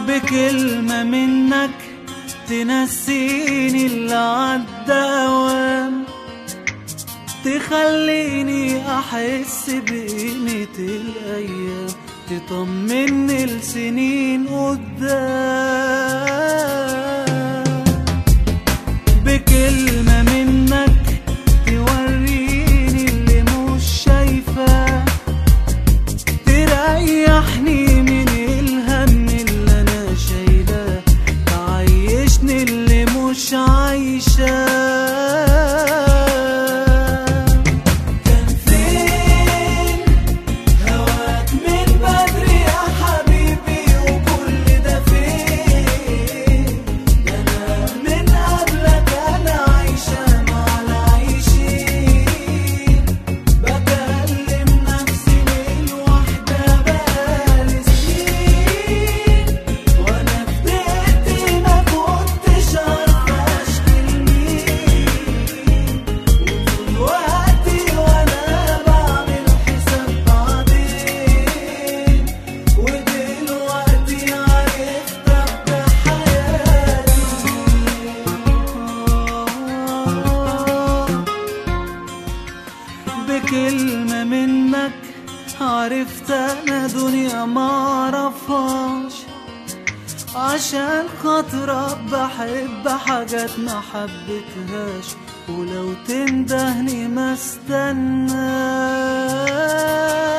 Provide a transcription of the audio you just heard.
بكلمة منك تنسيني اللي عدى أوام تخليني أحس بقيمة الأيام تطمني لسنين قدام بكلمة منك توريني اللي مش شايفاه تريحني من الهم اللي انا شايلاه تعيشني اللي مش عايشاه كان فين هواك من بدري يا حبيبي وكل ده فين ده انا من قبلك انا عايشة مع العايشين بكلم نفسي للوحدة بقالي سنين وانا في بيتي ما كنتش عارفة اشكي لمين وقتي وانا بعمل حساب بعدين ودلوقتي عرفت ابدا حياتي بكلمة منك عرفت انا دنيا ما اعرفهاش عشان خاطرك بحب حاجات ما حبيتهاش ولو تندهني ما استناش